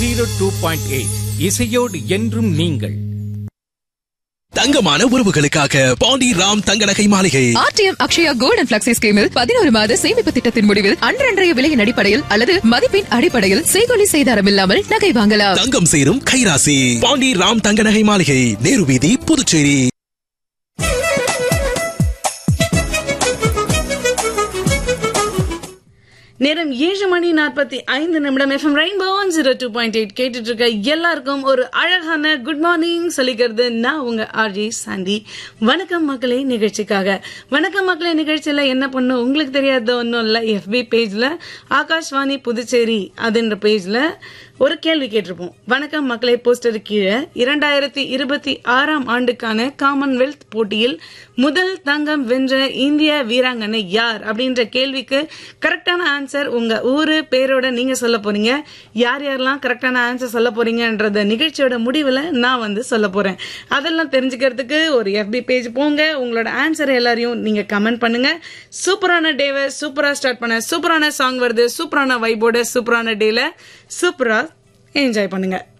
zero two point eight இசையோடு என்றும் நீங்கள் தங்கமான உறவுகளுக்காக பாண்டி ராம் தங்க நகை மாளிகை ஆர்டிஎம் அக்ஷயா கோல்டன் பிளக்ஸி ஸ்கீமில் பதினோரு மாத சேமிப்பு திட்டத்தின் முடிவில் அன்றன்றைய விலையின் அடிப்படையில் அல்லது மதிப்பின் அடிப்படையில் செய்கொலி செய்தாரம் இல்லாமல் நகை வாங்கலாம் தங்கம் சேரும் கைராசி பாண்டி ராம் தங்க நகை மாளிகை நேரு வீதி புதுச்சேரி நேரம் ஏழு மணி நாற்பத்தி ஐந்து நிமிடம் FM rainbow one zero two point eight கேட்டுட்டு இருக்க எல்லாருக்கும் ஒரு அழகான குட் மார்னிங் சொல்லிக்கிறது நான் உங்க ஆர்ஜி சாந்தி வணக்கம் மக்களே நிகழ்ச்சிக்காக வணக்கம் மக்களே நிகழ்ச்சியில என்ன பண்ணும் உங்களுக்கு தெரியாத ஒன்றும் இல்லை எஃபி பேஜ்ல ஆகாஷ்வாணி புதுச்சேரி அதுன்ற பேஜ்ல ஒரு கேள்வி கேட்டிருப்போம் வணக்கம் மக்களே போஸ்டர் கீழே இரண்டாயிரத்தி இருபத்தி ஆறாம் ஆண்டுக்கான காமன்வெல்த் போட்டியில் முதல் தங்கம் வென்ற இந்திய வீராங்கனை யார் அப்படின்ற கேள்விக்கு கரெக்டான ஆன்சர் உங்க ஊரு பேரோட நீங்க சொல்ல போறீங்க யார் யாரெல்லாம் கரெக்டான ஆன்சர் சொல்ல போறீங்கன்றத நிகழ்ச்சியோட முடிவுல நான் வந்து சொல்ல போறேன் அதெல்லாம் தெரிஞ்சுக்கிறதுக்கு ஒரு எஃபி பேஜ் போங்க உங்களோட ஆன்சர் எல்லாரையும் நீங்க கமெண்ட் பண்ணுங்க சூப்பரான டேவை சூப்பரா ஸ்டார்ட் பண்ண சூப்பரான சாங் வருது சூப்பரான வைபோட சூப்பரான டேல சூப்பரா என்ஜாய் பண்ணுங்க